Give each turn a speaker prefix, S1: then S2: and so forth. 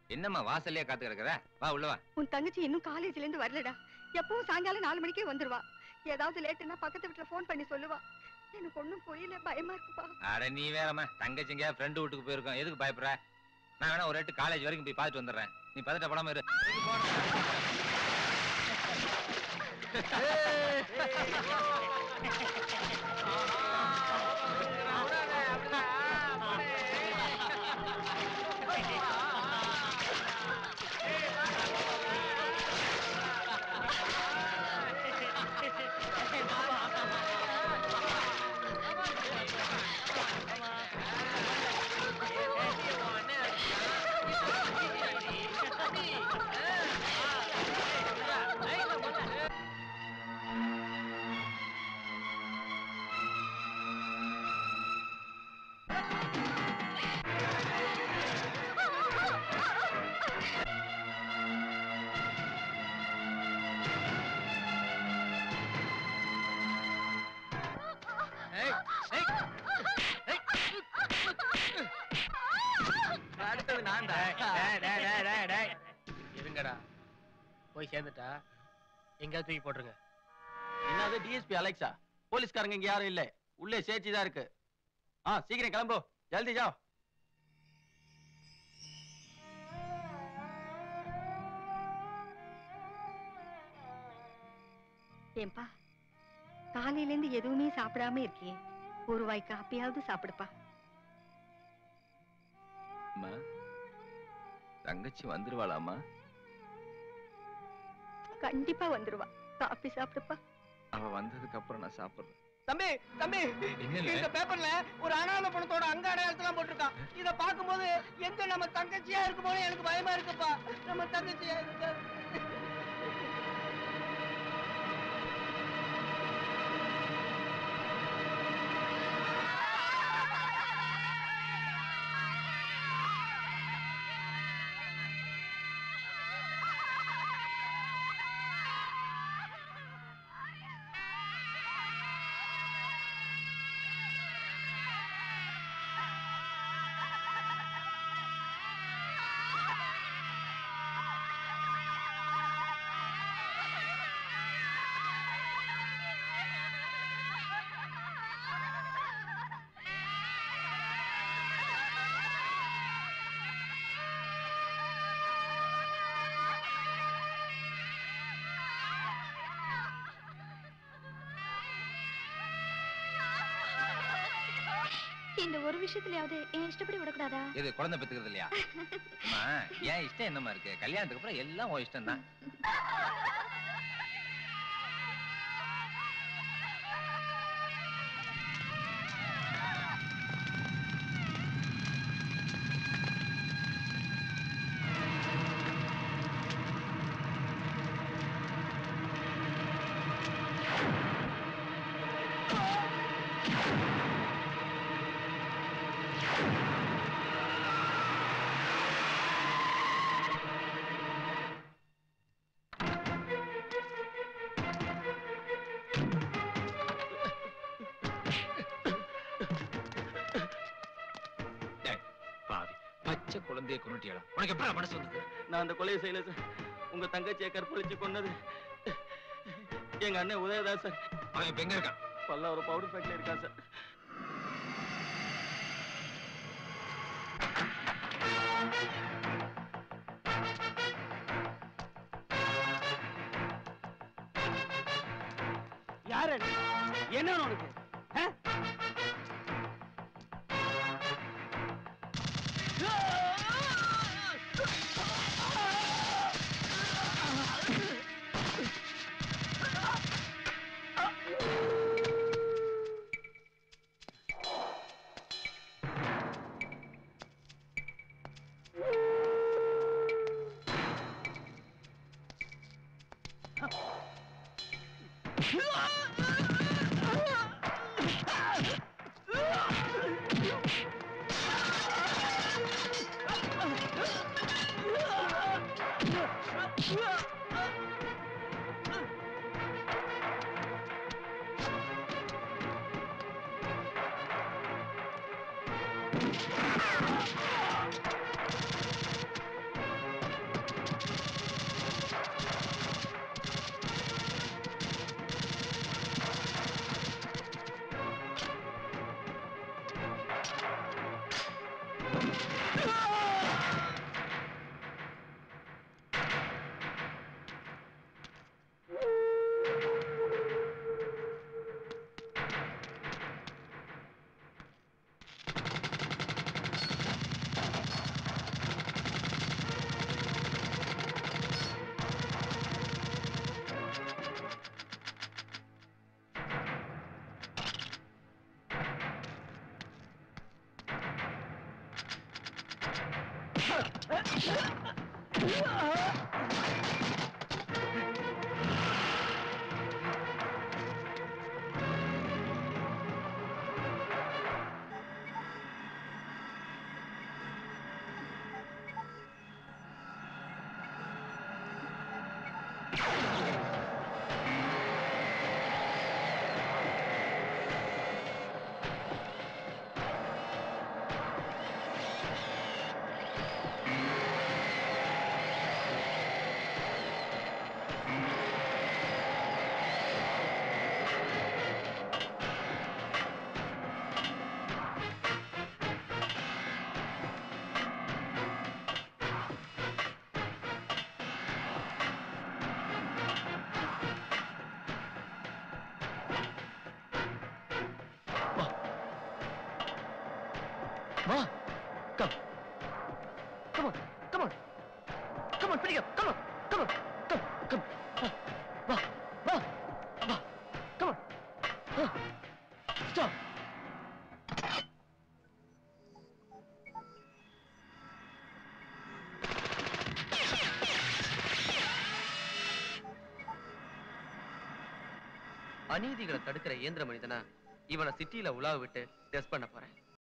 S1: என்னம்மா வாசல்லையே காத்து கிடக்குற வா உள்ள வா
S2: உன் தங்கச்சி இன்னும் காலேஜ்ல இருந்து வரலடா எப்பவும் சாயங்காலம் நாலு மணிக்கே வந்துருவா ஏதாவது லேட்டுன்னா பக்கத்து வீட்டுல ஃபோன் பண்ணி சொல்லுவா எனக்கு ஒண்ணும் புரியல பயமா இருக்குப்பா
S1: அட நீ வேறம்மா தங்கச்சிங்க ஃப்ரெண்டு வீட்டுக்கு போயிருக்கோம் எதுக்கு பயப்படுற நான் வேணா ஒரு எட்டு காலேஜ் வரைக்கும் போய் பார்த்துட்டு வந்துடுறேன் நீ பதட்டப்படாம இரு எதுக்கு போற?
S3: அடுத்தது நான்
S4: டேய், டேய், டேய், டேய், டேய், டேய். இருங்கடா போய் சேர்ந்துட்டா எங்கேயாவது தூக்கி போட்டுருங்க
S3: என்னது டிஎஸ்பி அலெக்சா போலீஸ்காரங்க இங்க யாரும் இல்ல உள்ளே சேச்சி தான் இருக்கு ஆ சீக்கிரம் கிளம்பு ஜல்தி ஜா
S2: ஏன்பா காலையில இருந்து எதுவுமே சாப்பிடாம இருக்கியே ஒரு வாய் காப்பியாவது சாப்பிடுப்பா
S1: அம்மா தங்கச்சி வந்துருவாளாமா
S2: கண்டிப்பா வந்துருவா காப்பி சாப்பிடுப்பா
S1: அவ வந்ததுக்கு அப்புறம் நான் சாப்பிடுறேன்
S5: தம்பி தம்பி
S1: என்னல?
S5: இந்த பேப்பர்ல ஒரு அனாதை பணத்தோட அங்க அடையாளத்தெல்லாம் போட்டிருக்கான் இத பாக்கும்போது எங்க நம்ம தங்கச்சியா இருக்குமோன்னு எனக்கு பயமா இருக்குப்பா நம்ம தங்கச்சியா இருக்கா
S6: இந்த ஒரு விஷயத்துலயாவது என் இஷ்டப்படி விடக்கூடாதா
S1: இது குழந்தை பெத்துக்கிறது இல்லையா அம்மா என் இஷ்டம் என்னம்மா இருக்கு கல்யாணத்துக்கு அப்புறம் எல்லாம் உன் இஷ்டம் தான் டேய், பாவி பச்சை குழந்தைய கொண்டுட்டியடா உனக்கு எப்படா மனசு வந்தது
S3: நான் அந்த கொலையை செய்யல சார் உங்க தங்கச்சியை கற்பழிச்சு கொன்னது எங்க அண்ணன் உதயதாஸ் சார்
S1: அவன் இப்ப எங்க இருக்கான்
S3: பல்ல ஒரு பவுடர் ஃபேக்டரி இருக்கான் சார்
S5: யாரு என்ன உனக்கு ஆ? வா come come on come on come on பிடிக்க come on come on come come வா வா வா கம் ஆன் ஸ்டாப்
S7: அநீதிகளை தடுக்கிற இயந்திர மனிதனா இவனை சிட்டில உலாவ விட்டு டெஸ்ட் பண்ண போறேன்